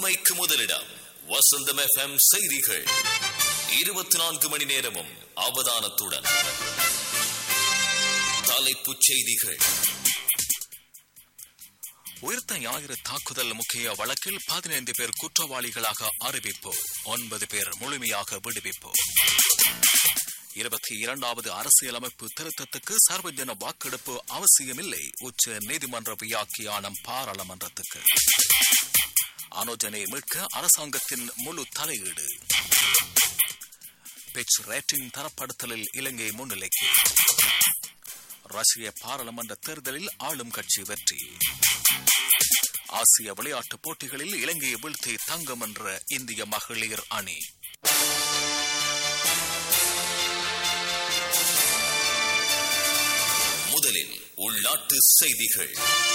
உண்மைக்கு முதலிடம் வசந்தம் எஃப்எம் செய்திகள் இருபத்தி நான்கு மணி நேரமும் அவதானத்துடன் தலைப்புச் செய்திகள் உயிர்த்த ஞாயிறு தாக்குதல் முக்கிய வழக்கில் பதினைந்து பேர் குற்றவாளிகளாக அறிவிப்பு ஒன்பது பேர் முழுமையாக விடுவிப்பு இருபத்தி இரண்டாவது அரசியலமைப்பு திருத்தத்துக்கு சர்வஜன வாக்கெடுப்பு அவசியமில்லை உச்ச நீதிமன்ற வியாக்கியானம் பாராளுமன்றத்துக்கு அனுஜனை மீட்க அரசாங்கத்தின் முழு தலையீடு பிச் ரேட்டிங் தரப்படுத்தலில் இலங்கை முன்னிலைக்கு ரஷ்ய பாராளுமன்ற தேர்தலில் ஆளும் கட்சி வெற்றி ஆசிய விளையாட்டுப் போட்டிகளில் இலங்கையை வீழ்த்தி தங்கம் என்ற இந்திய மகளிர் அணி முதலில் உள்நாட்டு செய்திகள்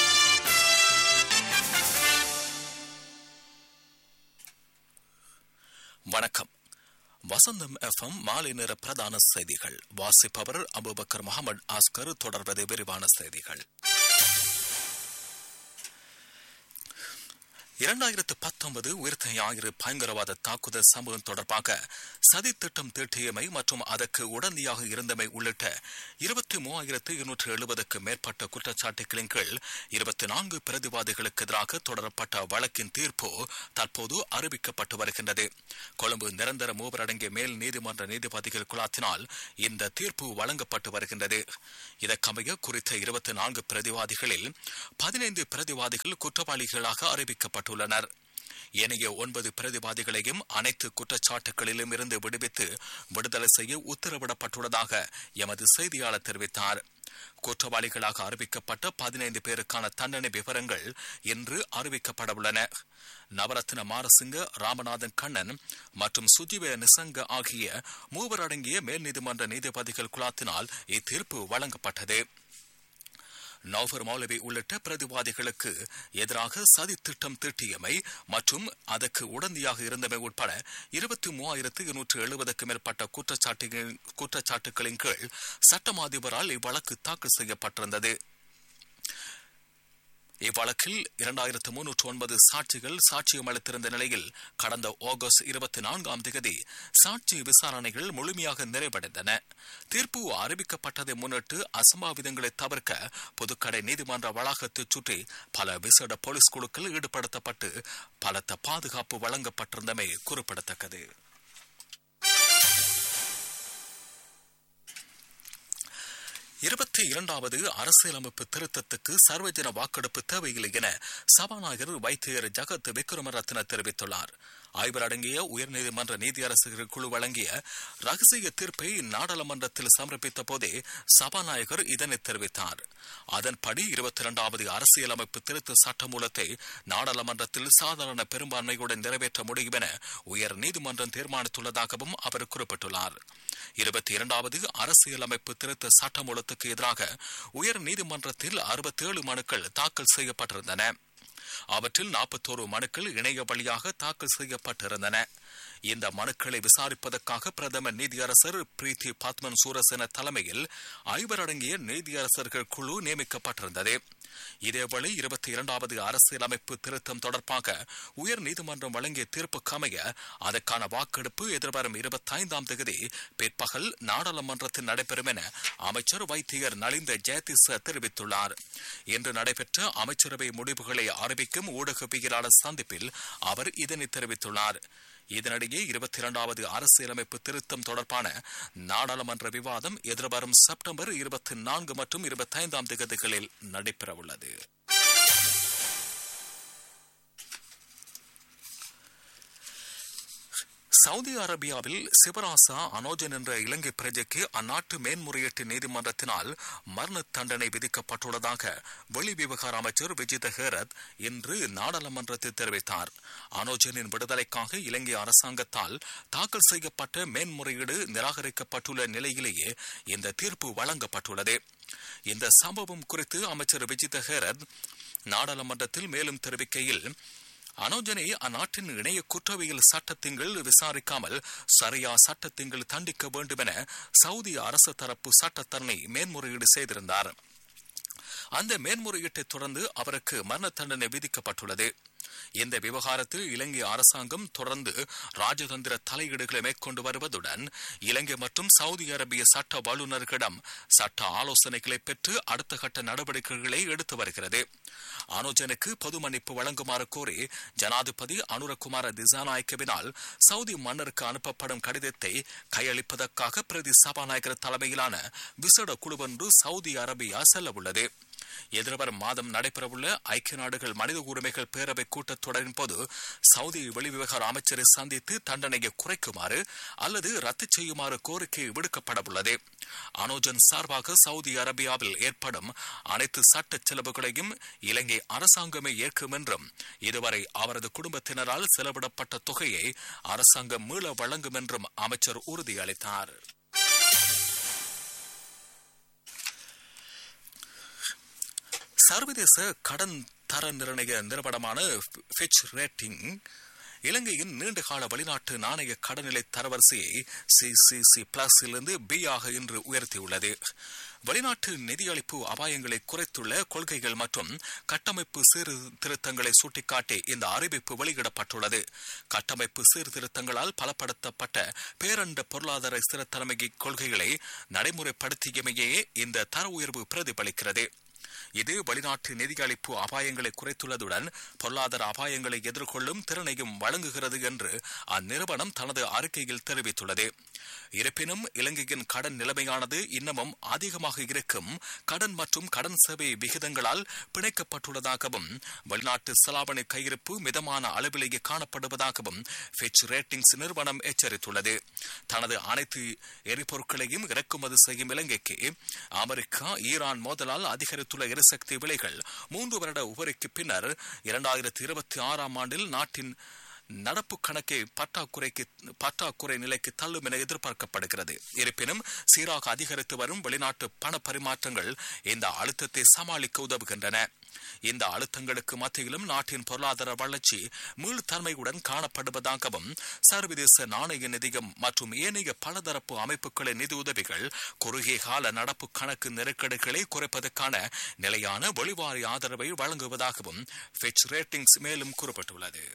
வணக்கம் வசந்தம் எஃப்எம் மாலை நேர பிரதான செய்திகள் வாசிப்பவர் அபுபக்கர் முகமது ஆஸ்கர் தொடர்வது விரிவான செய்திகள் இரண்டாயிரத்து பத்தொன்பது உயிர்த்த ஞாயிறு பயங்கரவாத தாக்குதல் சம்பவம் தொடர்பாக சதித்திட்டம் தீட்டியமை மற்றும் அதற்கு உடந்தையாக இருந்தமை உள்ளிட்ட இருபத்தி மூவாயிரத்து இருநூற்று எழுபதுக்கு மேற்பட்ட குற்றச்சாட்டுகளின் கீழ் இருபத்தி நான்கு பிரதிவாதிகளுக்கு எதிராக தொடரப்பட்ட வழக்கின் தீர்ப்பு தற்போது அறிவிக்கப்பட்டு வருகின்றது கொழும்பு நிரந்தர மூவர் அடங்கிய மேல் நீதிமன்ற நீதிபதிகள் குழாத்தினால் இந்த தீர்ப்பு வழங்கப்பட்டு வருகின்றது இதற்கமைய குறித்த இருபத்தி நான்கு பிரதிவாதிகளில் பதினைந்து பிரதிவாதிகள் குற்றவாளிகளாக அறிவிக்கப்பட்டுள்ளனர் ஏனைய ஒன்பது பிரதிவாதிகளையும் அனைத்து குற்றச்சாட்டுகளிலும் இருந்து விடுவித்து விடுதலை செய்ய உத்தரவிடப்பட்டுள்ளதாக எமது செய்தியாளர் தெரிவித்தார் குற்றவாளிகளாக அறிவிக்கப்பட்ட பதினைந்து பேருக்கான தண்டனை விவரங்கள் இன்று அறிவிக்கப்படவுள்ளன நவரத்ன மாரசிங்க ராமநாதன் கண்ணன் மற்றும் சுஜிவ நிசங்க ஆகிய மூவர் அடங்கிய மேல் நீதிமன்ற நீதிபதிகள் குழாத்தினால் இத்தீர்ப்பு வழங்கப்பட்டது நௌஃபர் மௌலவி உள்ளிட்ட பிரதிவாதிகளுக்கு எதிராக சதி திட்டம் தீட்டியமை மற்றும் அதற்கு உடந்தையாக இருந்தமை உட்பட இருபத்தி மூவாயிரத்து இருநூற்று எழுபதுக்கு மேற்பட்ட குற்றச்சாட்டுகளின் குற்றச்சாட்டுகளின் கீழ் சட்டம் அதிபரால் இவ்வழக்கு தாக்கல் செய்யப்பட்டிருந்தது இவ்வழக்கில் இரண்டாயிரத்து முன்னூற்று ஒன்பது சாட்சிகள் சாட்சியம் அளித்திருந்த நிலையில் கடந்த ஆகஸ்ட் இருபத்தி நான்காம் தேதி சாட்சி விசாரணைகள் முழுமையாக நிறைவடைந்தன தீர்ப்பு அறிவிக்கப்பட்டதை முன்னிட்டு அசம்பாவிதங்களை தவிர்க்க புதுக்கடை நீதிமன்ற வளாகத்தை சுற்றி பல விசேட போலீஸ் குழுக்கள் ஈடுபடுத்தப்பட்டு பலத்த பாதுகாப்பு வழங்கப்பட்டிருந்தமை குறிப்பிடத்தக்கது இருபத்தி இரண்டாவது அரசியலமைப்பு திருத்தத்துக்கு சர்வஜன வாக்கெடுப்பு தேவையில்லை என சபாநாயகர் வைத்தியர் ஜகத் விக்ரமரத்ன தெரிவித்துள்ளார் ஐவர் அடங்கிய உயர்நீதிமன்ற நீதியரசர்கள் குழு வழங்கிய ரகசிய தீர்ப்பை நாடாளுமன்றத்தில் சமர்ப்பித்த போதே சபாநாயகர் இதனை தெரிவித்தார் அதன்படி இருபத்தி இரண்டாவது அரசியலமைப்பு திருத்த சட்டமூலத்தை நாடாளுமன்றத்தில் சாதாரண பெரும்பான்மையுடன் நிறைவேற்ற முடியும் என உயர் நீதிமன்றம் தீர்மானித்துள்ளதாகவும் அவர் குறிப்பிட்டுள்ளார் இருபத்தி இரண்டாவது அரசியலமைப்பு திருத்த சட்டமூலத்துக்கு எதிராக உயர் நீதிமன்றத்தில் அறுபத்தேழு மனுக்கள் தாக்கல் செய்யப்பட்டிருந்தன அவற்றில் நாற்பத்தோரு மனுக்கள் இணைய வழியாக தாக்கல் செய்யப்பட்டிருந்தன இந்த மனுக்களை விசாரிப்பதற்காக பிரதமர் நீதியரசர் பிரீத்தி பத்மன் சூரசேன தலைமையில் ஐவர் அடங்கிய நீதியரசர்கள் குழு நியமிக்கப்பட்டிருந்தது இதேவேளை இருபத்தி இரண்டாவது அரசியலமைப்பு திருத்தம் தொடர்பாக உயர் நீதிமன்றம் வழங்கிய தீர்ப்புக்கு அமைய அதற்கான வாக்கெடுப்பு எதிர்வரும் இருபத்தி ஐந்தாம் தேதி பிற்பகல் நாடாளுமன்றத்தில் நடைபெறும் என அமைச்சர் வைத்தியர் நலிந்த ஜெயதிச தெரிவித்துள்ளார் இன்று நடைபெற்ற அமைச்சரவை முடிவுகளை அறிவிக்கும் ஊடகவியலாளர் சந்திப்பில் அவர் இதனை தெரிவித்துள்ளார் இதனிடையே இருபத்தி இரண்டாவது அரசியலமைப்பு திருத்தம் தொடர்பான நாடாளுமன்ற விவாதம் எதிர்வரும் செப்டம்பர் இருபத்தி நான்கு மற்றும் இருபத்தி ஐந்தாம் தேதிகளில் நடைபெறவுள்ளது சவுதி அரேபியாவில் சிவராசா அனோஜன் என்ற இலங்கை பிரஜைக்கு அந்நாட்டு மேன்முறையீட்டு நீதிமன்றத்தினால் மரண தண்டனை விதிக்கப்பட்டுள்ளதாக வெளிவிவகார அமைச்சர் விஜித ஹேரத் இன்று நாடாளுமன்றத்தில் தெரிவித்தார் அனோஜனின் விடுதலைக்காக இலங்கை அரசாங்கத்தால் தாக்கல் செய்யப்பட்ட மேன்முறையீடு நிராகரிக்கப்பட்டுள்ள நிலையிலேயே இந்த தீர்ப்பு வழங்கப்பட்டுள்ளது இந்த சம்பவம் குறித்து அமைச்சர் விஜித ஹேரத் நாடாளுமன்றத்தில் மேலும் தெரிவிக்கையில் அனோஜனை அந்நாட்டின் இணைய குற்றவியல் சட்டத்தின் கீழ் விசாரிக்காமல் சரியா சட்டத்தின் கீழ் தண்டிக்க வேண்டும் என சவுதி அரசு தரப்பு சட்டத்தரணி மேன்முறையீடு செய்திருந்தார் அந்த மேன்முறையீட்டை தொடர்ந்து அவருக்கு மரண தண்டனை விதிக்கப்பட்டுள்ளது இந்த விவகாரத்தில் இலங்கை அரசாங்கம் தொடர்ந்து ராஜதந்திர தலையீடுகளை மேற்கொண்டு வருவதுடன் இலங்கை மற்றும் சவுதி அரேபிய சட்ட வல்லுநர்களிடம் சட்ட ஆலோசனைகளை பெற்று அடுத்த கட்ட நடவடிக்கைகளை எடுத்து வருகிறது அனுஜனுக்கு பொது மன்னிப்பு வழங்குமாறு கோரி ஜனாதிபதி அனுரகுமார திசாநாயக்கவினால் சவுதி மன்னருக்கு அனுப்பப்படும் கடிதத்தை கையளிப்பதற்காக பிரதி சபாநாயகர் தலைமையிலான விசேட குழுவொன்று சவுதி அரேபியா செல்ல உள்ளது எதிர்வரும் மாதம் நடைபெறவுள்ள ஐக்கிய நாடுகள் மனித உரிமைகள் பேரவை கூட்டத்தொடரின் போது சவுதி வெளிவிவகார அமைச்சரை சந்தித்து தண்டனையை குறைக்குமாறு அல்லது ரத்து செய்யுமாறு கோரிக்கை விடுக்கப்பட உள்ளது அனோஜன் சார்பாக சவுதி அரேபியாவில் ஏற்படும் அனைத்து சட்ட செலவுகளையும் இலங்கை அரசாங்கமே ஏற்கும் என்றும் இதுவரை அவரது குடும்பத்தினரால் செலவிடப்பட்ட தொகையை அரசாங்கம் மீள வழங்கும் என்றும் அமைச்சர் உறுதியளித்தார் சர்வதேச கடன் தர நிர்ணய நிறுவனமான ஃபிட்ச் ரேட்டிங் இலங்கையின் நீண்டகால வெளிநாட்டு நாணய கடனிலை தரவரிசையை சிசிசி பிளஸ் இலிருந்து பி ஆக இன்று உயர்த்தியுள்ளது வெளிநாட்டு நிதியளிப்பு அபாயங்களை குறைத்துள்ள கொள்கைகள் மற்றும் கட்டமைப்பு சீர்திருத்தங்களை சுட்டிக்காட்டி இந்த அறிவிப்பு வெளியிடப்பட்டுள்ளது கட்டமைப்பு சீர்திருத்தங்களால் பலப்படுத்தப்பட்ட பேரண்ட பொருளாதார ஸ்திரத்தன்மை கொள்கைகளை நடைமுறைப்படுத்தியமையே இந்த தர உயர்வு பிரதிபலிக்கிறது இது வெளிநாட்டு நிதியளிப்பு அபாயங்களை குறைத்துள்ளதுடன் பொருளாதார அபாயங்களை எதிர்கொள்ளும் திறனையும் வழங்குகிறது என்று அந்நிறுவனம் தனது அறிக்கையில் தெரிவித்துள்ளது இருப்பினும் இலங்கையின் கடன் நிலைமையானது இன்னமும் அதிகமாக இருக்கும் கடன் மற்றும் கடன் சேவை விகிதங்களால் பிணைக்கப்பட்டுள்ளதாகவும் வெளிநாட்டு செலாவணி கையிருப்பு மிதமான அளவிலேயே காணப்படுவதாகவும் ஃபிட்ச் ரேட்டிங்ஸ் நிறுவனம் எச்சரித்துள்ளது தனது அனைத்து எரிபொருட்களையும் இறக்குமதி செய்யும் இலங்கைக்கு அமெரிக்கா ஈரான் மோதலால் அதிகரித்துள்ள எரிசக்தி விலைகள் மூன்று வருட உபரிக்கு பின்னர் இரண்டாயிரத்தி இருபத்தி ஆறாம் ஆண்டில் நாட்டின் நடப்பு கணக்கை பற்றாக்குறைக்கு பற்றாக்குறை நிலைக்கு தள்ளும் என எதிர்பார்க்கப்படுகிறது இருப்பினும் சீராக அதிகரித்து வரும் வெளிநாட்டு பண பரிமாற்றங்கள் இந்த அழுத்தத்தை சமாளிக்க உதவுகின்றன இந்த அழுத்தங்களுக்கு மத்தியிலும் நாட்டின் பொருளாதார வளர்ச்சி மீள்தன்மையுடன் காணப்படுவதாகவும் சர்வதேச நாணய நிதியம் மற்றும் ஏனைய பலதரப்பு அமைப்புகளின் நிதி உதவிகள் குறுகிய கால நடப்பு கணக்கு நெருக்கடிகளை குறைப்பதற்கான நிலையான வெளிவாரி ஆதரவை வழங்குவதாகவும் ஃபிட்ச் ரேட்டிங்ஸ் மேலும் குறிப்பிட்டுள்ளது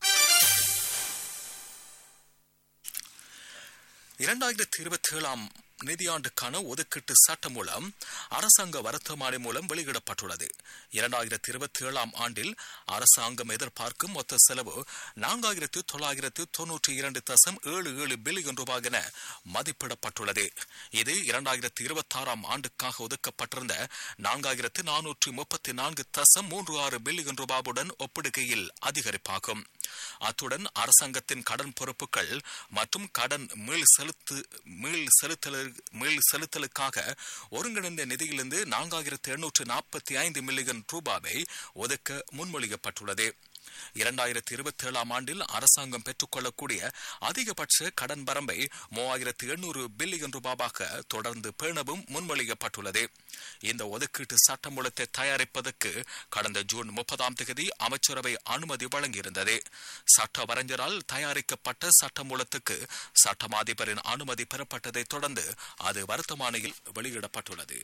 இரண்டாயிரத்தி இருபத்தி ஏழாம் நிதியாண்டுக்கான ஒதுக்கீட்டு சட்டம் மூலம் அரசாங்க வருத்தமானி மூலம் வெளியிடப்பட்டுள்ளது இரண்டாயிரத்தி இருபத்தி ஏழாம் ஆண்டில் அரசாங்கம் எதிர்பார்க்கும் மொத்த செலவு நான்காயிரத்து தொள்ளாயிரத்து தொன்னூற்றி இரண்டு தசம் ஏழு ஏழு பில்லியன் ரூபாய் என மதிப்பிடப்பட்டுள்ளது இது இரண்டாயிரத்தி இருபத்தி ஆறாம் ஆண்டுக்காக ஒதுக்கப்பட்டிருந்த நான்காயிரத்து நானூற்றி முப்பத்தி நான்கு தசம் மூன்று ஆறு பில்லியன் ரூபாவுடன் ஒப்பிடுகையில் அதிகரிப்பாகும் அத்துடன் அரசாங்கத்தின் கடன் பொறுப்புகள் மற்றும் கடன் மீள் செலுத்து மீள் செலுத்தல் மீள் செலுத்தலுக்காக ஒருங்கிணைந்த நிதியிலிருந்து நான்காயிரத்து எண்ணூற்று நாற்பத்தி ஐந்து மில்லியன் ரூபாவை ஒதுக்க முன்மொழியப்பட்டுள்ளது இரண்டாயிரத்தி இருபத்தி ஏழாம் ஆண்டில் அரசாங்கம் பெற்றுக்கொள்ளக்கூடிய அதிகபட்ச கடன் வரம்பை மூவாயிரத்து எண்ணூறு பில்லியன் ரூபாவாக தொடர்ந்து பேணவும் முன்மொழியப்பட்டுள்ளது இந்த ஒதுக்கீட்டு சட்டமூலத்தை தயாரிப்பதற்கு கடந்த ஜூன் முப்பதாம் தேதி அமைச்சரவை அனுமதி வழங்கியிருந்தது சட்ட வரைஞரால் தயாரிக்கப்பட்ட சட்டமூலத்துக்கு சட்டமாதிபரின் அனுமதி பெறப்பட்டதைத் தொடர்ந்து அது வர்த்தமானியில் வெளியிடப்பட்டுள்ளது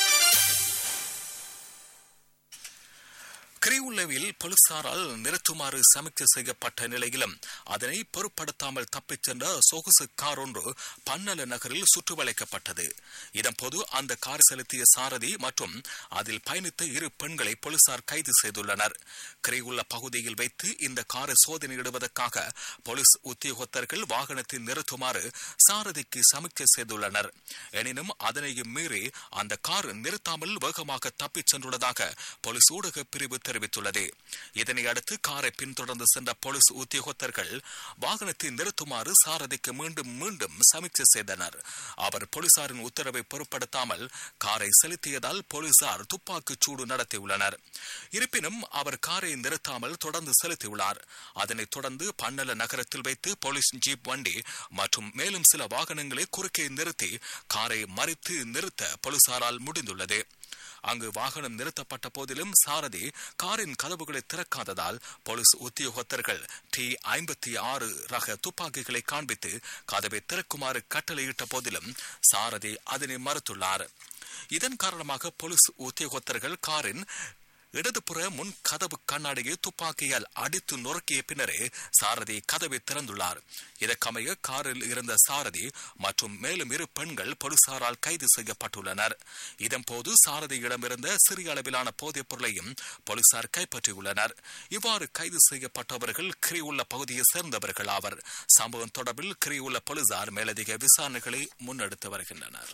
கிரிவுள்ளவில் போலீசாரால் நிறுத்துமாறு சமீட்சை செய்யப்பட்ட நிலையிலும் அதனை பொருட்படுத்தாமல் தப்பிச் சென்ற சொகுசு கார் ஒன்று பன்னல நகரில் சுற்றி வளைக்கப்பட்டது இதன்போது அந்த கார் செலுத்திய சாரதி மற்றும் அதில் பயணித்த இரு பெண்களை போலீசார் கைது செய்துள்ளனர் கிரிவுள்ள பகுதியில் வைத்து இந்த காரை சோதனையிடுவதற்காக போலீஸ் உத்தியோகத்தர்கள் வாகனத்தை நிறுத்துமாறு சாரதிக்கு சமீட்சை செய்துள்ளனர் எனினும் அதனையும் மீறி அந்த கார் நிறுத்தாமல் வேகமாக தப்பிச் சென்றுள்ளதாக போலீஸ் ஊடக பிரிவு தெரிவித்துள்ளது இதனை அடுத்து காரை பின்தொடர்ந்து சென்ற போலீஸ் உத்தியோகத்தர்கள் வாகனத்தை நிறுத்துமாறு சாரதிக்கு மீண்டும் மீண்டும் சமீட்சை செய்தனர் அவர் போலீசாரின் உத்தரவை பொருட்படுத்தாமல் காரை செலுத்தியதால் போலீசார் துப்பாக்கிச் சூடு நடத்தியுள்ளனர் இருப்பினும் அவர் காரை நிறுத்தாமல் தொடர்ந்து செலுத்தியுள்ளார் அதனைத் தொடர்ந்து பன்னல நகரத்தில் வைத்து போலீஸ் ஜீப் வண்டி மற்றும் மேலும் சில வாகனங்களை குறுக்கே நிறுத்தி காரை மறித்து நிறுத்த போலீசாரால் முடிந்துள்ளது அங்கு வாகனம் நிறுத்தப்பட்ட போதிலும் சாரதி காரின் கதவுகளை திறக்காததால் போலீஸ் உத்தியோகத்தர்கள் டி ஐம்பத்தி ஆறு ரக துப்பாக்கிகளை காண்பித்து கதவை திறக்குமாறு கட்டளையிட்ட போதிலும் சாரதி அதனை மறுத்துள்ளார் இதன் காரணமாக போலீஸ் உத்தியோகத்தர்கள் காரின் இடதுபுற முன் கதவு கண்ணாடியை துப்பாக்கியால் அடித்து நொறுக்கிய பின்னரே சாரதி கதவை திறந்துள்ளார் இதற்கமைய காரில் இருந்த சாரதி மற்றும் மேலும் இரு பெண்கள் போலீசாரால் கைது செய்யப்பட்டுள்ளனர் இதன்போது சாரதியிடமிருந்த சிறிய அளவிலான போதைப் பொருளையும் போலீசார் கைப்பற்றியுள்ளனர் இவ்வாறு கைது செய்யப்பட்டவர்கள் கிரியுள்ள பகுதியை சேர்ந்தவர்கள் ஆவர் சம்பவம் தொடர்பில் கிரியுள்ள போலீசார் மேலதிக விசாரணைகளை முன்னெடுத்து வருகின்றனர்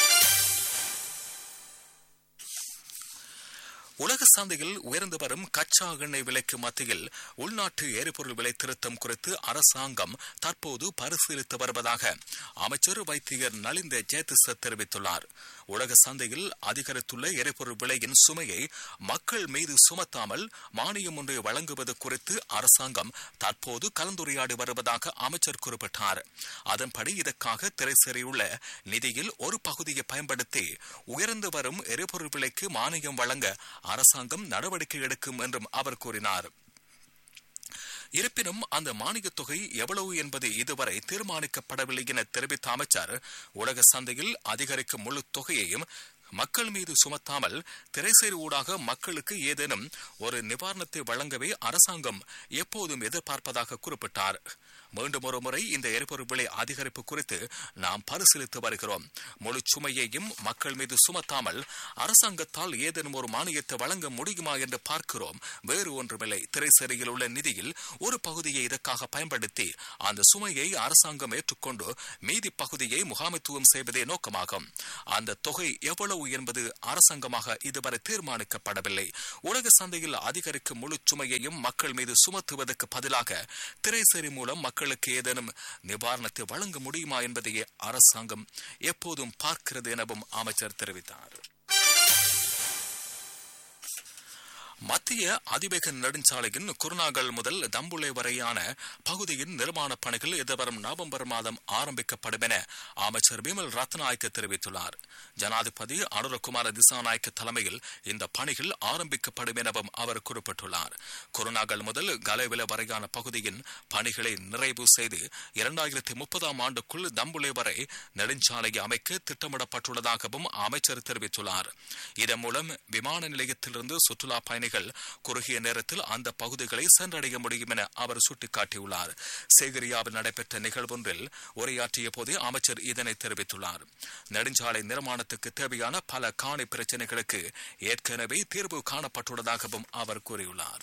உலக சந்தையில் உயர்ந்து வரும் கச்சா எண்ணெய் விலைக்கு மத்தியில் உள்நாட்டு எரிபொருள் விலை திருத்தம் குறித்து அரசாங்கம் தற்போது பரிசீலித்து வருவதாக அமைச்சர் வைத்தியர் நலிந்த ஜெயதிச தெரிவித்துள்ளார் உலக சந்தையில் அதிகரித்துள்ள எரிபொருள் விலையின் சுமையை மக்கள் மீது சுமத்தாமல் மானியம் ஒன்றை வழங்குவது குறித்து அரசாங்கம் தற்போது கலந்துரையாடி வருவதாக அமைச்சர் குறிப்பிட்டார் அதன்படி இதற்காக திரைசேரியுள்ள நிதியில் ஒரு பகுதியை பயன்படுத்தி உயர்ந்து வரும் எரிபொருள் விலைக்கு மானியம் வழங்க அரசாங்கம் நடவடிக்கை எடுக்கும் என்றும் அவர் கூறினார் இருப்பினும் அந்த மானியத் தொகை எவ்வளவு என்பது இதுவரை தீர்மானிக்கப்படவில்லை என தெரிவித்த அமைச்சர் உலக சந்தையில் அதிகரிக்கும் முழு தொகையையும் மக்கள் மீது சுமத்தாமல் திரைசேரி ஊடாக மக்களுக்கு ஏதேனும் ஒரு நிவாரணத்தை வழங்கவே அரசாங்கம் எப்போதும் எதிர்பார்ப்பதாக குறிப்பிட்டார் மீண்டும் ஒரு முறை இந்த எரிபொருள் விலை அதிகரிப்பு குறித்து நாம் பரிசீலித்து வருகிறோம் முழு சுமையையும் மக்கள் மீது சுமத்தாமல் அரசாங்கத்தால் ஏதேனும் ஒரு மானியத்தை வழங்க முடியுமா என்று பார்க்கிறோம் வேறு ஒன்றுமில்லை திரைசேரியில் உள்ள நிதியில் ஒரு பகுதியை இதற்காக பயன்படுத்தி அந்த சுமையை அரசாங்கம் ஏற்றுக்கொண்டு மீதி பகுதியை முகாமைத்துவம் செய்வதே நோக்கமாகும் அந்த தொகை எவ்வளவு என்பது அரசாங்கமாக இதுவரை தீர்மானிக்கப்படவில்லை உலக சந்தையில் அதிகரிக்கும் முழு சுமையையும் மக்கள் மீது சுமத்துவதற்கு பதிலாக திரைசேரி மூலம் மக்களுக்கு ஏதேனும் நிவாரணத்தை வழங்க முடியுமா என்பதையே அரசாங்கம் எப்போதும் பார்க்கிறது எனவும் அமைச்சர் தெரிவித்தார் மத்திய அதிவேக நெடுஞ்சாலையின் குருநாகல் முதல் தம்புளை வரையான பகுதியின் நிர்மாண பணிகள் எதிர்வரும் நவம்பர் மாதம் ஆரம்பிக்கப்படும் என அமைச்சர் பிமல் ரத்நாயக்க தெரிவித்துள்ளார் ஜனாதிபதி அனுரகுமார திசாநாயக்க தலைமையில் இந்த பணிகள் ஆரம்பிக்கப்படும் எனவும் அவர் குறிப்பிட்டுள்ளார் குருநாகல் முதல் கலைவில வரையான பகுதியின் பணிகளை நிறைவு செய்து இரண்டாயிரத்தி முப்பதாம் ஆண்டுக்குள் தம்புளை வரை நெடுஞ்சாலையை அமைக்க திட்டமிடப்பட்டுள்ளதாகவும் அமைச்சர் தெரிவித்துள்ளார் இதன் மூலம் விமான நிலையத்திலிருந்து சுற்றுலா பயணிகள் குறுகிய நேரத்தில் அந்த பகுதிகளை சென்றடைய முடியும் என அவர் சுட்டிக்காட்டியுள்ளார் சேகரியாவில் நடைபெற்ற நிகழ்வொன்றில் உரையாற்றிய போதே அமைச்சர் இதனை தெரிவித்துள்ளார் நெடுஞ்சாலை நிர்மாணத்துக்கு தேவையான பல காணி பிரச்சினைகளுக்கு ஏற்கனவே தீர்வு காணப்பட்டுள்ளதாகவும் அவர் கூறியுள்ளார்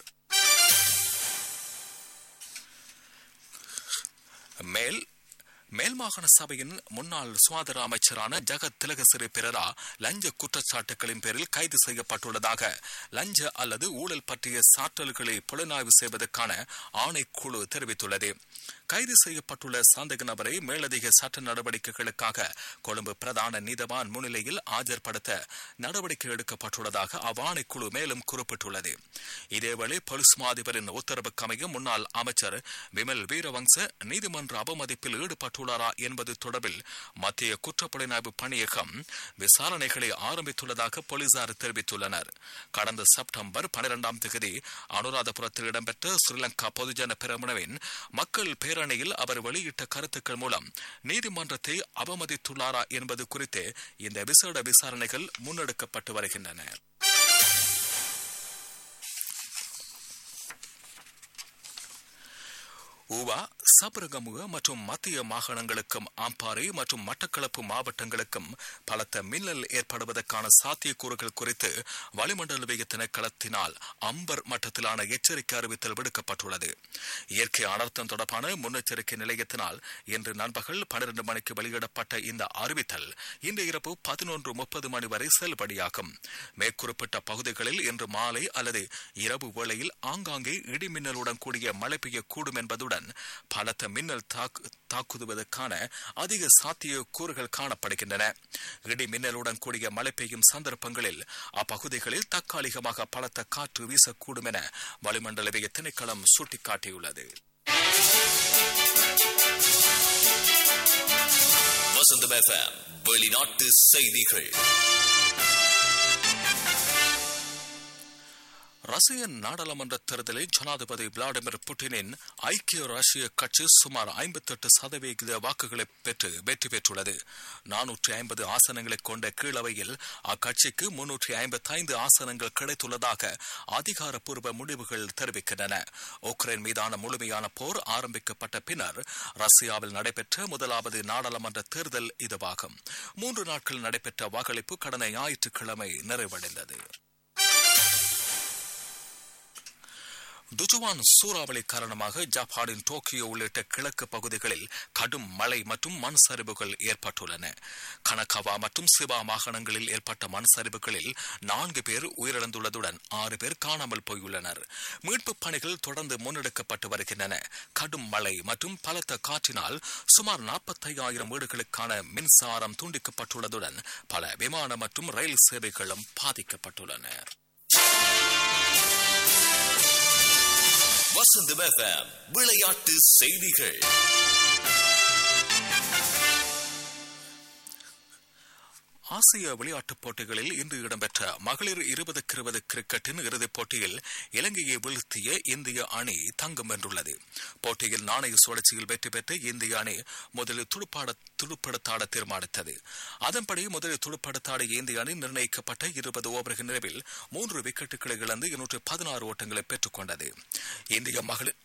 மேல் மேல்மாகாண சபையின் முன்னாள் சுகாதார அமைச்சரான ஜெகத் திலகசிறி பிறரா லஞ்ச குற்றச்சாட்டுகளின் பேரில் கைது செய்யப்பட்டுள்ளதாக லஞ்ச அல்லது ஊழல் பற்றிய சாற்றல்களை புலனாய்வு செய்வதற்கான ஆணைக்குழு தெரிவித்துள்ளது கைது செய்யப்பட்டுள்ள சந்தேக நபரை மேலதிக சட்ட நடவடிக்கைகளுக்காக கொழும்பு பிரதான நீதவான் முன்னிலையில் ஆஜர்படுத்த நடவடிக்கை எடுக்கப்பட்டுள்ளதாக அவ்வாணைக்குழு மேலும் குறிப்பிட்டுள்ளது இதேவேளை போலீஸ் மாதிபரின் உத்தரவுக்கு அமைய முன்னாள் அமைச்சர் விமல் வீரவங்ச நீதிமன்ற அவமதிப்பில் ஈடுபட்டுள்ளாரா என்பது தொடர்பில் மத்திய குற்றப்புலனாய்வு பணியகம் விசாரணைகளை ஆரம்பித்துள்ளதாக போலீசார் தெரிவித்துள்ளனர் கடந்த செப்டம்பர் பனிரெண்டாம் தேதி அனுராதபுரத்தில் இடம்பெற்ற ஸ்ரீலங்கா பொதுஜன பெரமுனவின் மக்கள் பேரணியில் அவர் வெளியிட்ட கருத்துக்கள் மூலம் நீதிமன்றத்தை அவமதித்துள்ளாரா என்பது குறித்து இந்த விசேட விசாரணைகள் முன்னெடுக்கப்பட்டு வருகின்றன ஊவா சபரகமுக மற்றும் மத்திய மாகாணங்களுக்கும் அம்பாறை மற்றும் மட்டக்களப்பு மாவட்டங்களுக்கும் பலத்த மின்னல் ஏற்படுவதற்கான சாத்தியக்கூறுகள் குறித்து வளிமண்டலவிய திணைக்களத்தினால் அம்பர் மட்டத்திலான எச்சரிக்கை அறிவித்தல் விடுக்கப்பட்டுள்ளது இயற்கை அனர்த்தம் தொடர்பான முன்னெச்சரிக்கை நிலையத்தினால் இன்று நண்பகல் பன்னிரண்டு மணிக்கு வெளியிடப்பட்ட இந்த அறிவித்தல் இன்று இரவு பதினொன்று முப்பது மணி வரை செல்லுபடியாகும் மேற்குறிப்பிட்ட பகுதிகளில் இன்று மாலை அல்லது இரவு வேளையில் ஆங்காங்கே இடிமின்னலுடன் கூடிய மழை பெய்யக்கூடும் என்பதுடன் பலத்த மின்னல் தாக்குவதற்கான அதிக சாத்திய கூறுகள் காணப்படுகின்றன இடி மின்னலுடன் கூடிய மழை பெய்யும் சந்தர்ப்பங்களில் அப்பகுதிகளில் தற்காலிகமாக பலத்த காற்று வீசக்கூடும் என வளிமண்டலவிய திணைக்களம் சுட்டிக்காட்டியுள்ளது வசந்தம் எஃப்எம் வெளிநாட்டு செய்திகள் ரஷ்ய நாடாளுமன்ற தேர்தலில் ஜனாதிபதி விளாடிமிர் புட்டினின் ஐக்கிய ரஷ்ய கட்சி சுமார் ஐம்பத்தெட்டு சதவிகித வாக்குகளை பெற்று வெற்றி பெற்றுள்ளது நானூற்றி ஐம்பது ஆசனங்களை கொண்ட கீழவையில் அக்கட்சிக்கு முன்னூற்றி ஐம்பத்தி ஐந்து ஆசனங்கள் கிடைத்துள்ளதாக அதிகாரப்பூர்வ முடிவுகள் தெரிவிக்கின்றன உக்ரைன் மீதான முழுமையான போர் ஆரம்பிக்கப்பட்ட பின்னர் ரஷ்யாவில் நடைபெற்ற முதலாவது நாடாளுமன்ற தேர்தல் இதுவாகும் மூன்று நாட்கள் நடைபெற்ற வாக்களிப்பு கடந்த ஞாயிற்றுக்கிழமை நிறைவடைந்தது துஜுவான் சூறாவளி காரணமாக ஜப்பானின் டோக்கியோ உள்ளிட்ட கிழக்கு பகுதிகளில் கடும் மழை மற்றும் மண் சரிவுகள் ஏற்பட்டுள்ளன கனகவா மற்றும் சிவா மாகாணங்களில் ஏற்பட்ட மண் சரிவுகளில் நான்கு பேர் உயிரிழந்துள்ளதுடன் ஆறு பேர் காணாமல் போயுள்ளனர் மீட்புப் பணிகள் தொடர்ந்து முன்னெடுக்கப்பட்டு வருகின்றன கடும் மழை மற்றும் பலத்த காற்றினால் சுமார் நாற்பத்தையாயிரம் வீடுகளுக்கான மின்சாரம் துண்டிக்கப்பட்டுள்ளதுடன் பல விமான மற்றும் ரயில் சேவைகளும் பாதிக்கப்பட்டுள்ளன வசந்தம் எஃப்எம் விளையாட்டு செய்திகள் ஆசிய விளையாட்டுப் போட்டிகளில் இன்று இடம்பெற்ற மகளிர் இருபதுக்கு இருபது கிரிக்கெட்டின் இறுதிப் போட்டியில் இலங்கையை வீழ்த்திய இந்திய அணி தங்கம் வென்றுள்ளது போட்டியில் நாணய சுழற்சியில் வெற்றி பெற்ற இந்திய அணி முதலில் துடுப்பாட துடுப்படுத்தாட தீர்மானித்தது அதன்படி முதலில் துடுப்படுத்தாடிய இந்திய அணி நிர்ணயிக்கப்பட்ட இருபது ஓவர்கள் நிறைவில் மூன்று விக்கெட்டுகளை இழந்து இருநூற்று பதினாறு ஓட்டங்களை பெற்றுக் கொண்டது இந்திய மகளிர்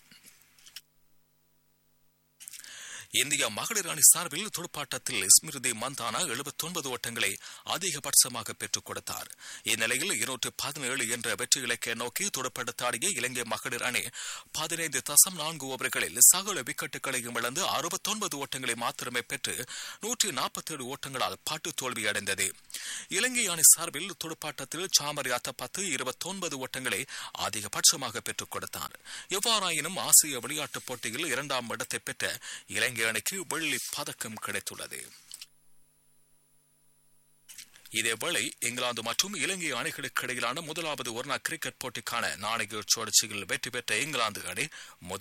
இந்திய மகளிர் அணி சார்பில் துடுப்பாட்டத்தில் ஸ்மிருதி மந்தானா எழுபத்தொன்பது ஓட்டங்களை அதிகபட்சமாக பெற்றுக் கொடுத்தார் இந்நிலையில் இருநூற்று பதினேழு என்ற வெற்றி இலக்கை நோக்கி துடுப்படுத்தாடிய இலங்கை மகளிர் அணி பதினைந்து தசம் நான்கு ஓவர்களில் சகல விக்கெட்டுகளையும் இழந்து அறுபத்தொன்பது ஓட்டங்களை மாத்திரமே பெற்று நூற்றி நாற்பத்தேழு ஓட்டங்களால் பாட்டு தோல்வியடைந்தது இலங்கை அணி சார்பில் துடுப்பாட்டத்தில் சாமரி அத்தப்பத்து இருபத்தொன்பது ஓட்டங்களை அதிகபட்சமாக பெற்றுக் கொடுத்தார் எவ்வாறாயினும் ஆசிய விளையாட்டுப் போட்டியில் இரண்டாம் இடத்தை பெற்ற இலங்கை அணிக்கு வெள்ளி பதக்கம் கிடைத்துள்ளது இதேவேளை இங்கிலாந்து மற்றும் இலங்கை அணிகளுக்கு இடையிலான முதலாவது ஒருநாள் கிரிக்கெட் போட்டிக்கான நாணய சுழற்சியில் வெற்றி பெற்ற இங்கிலாந்து அணி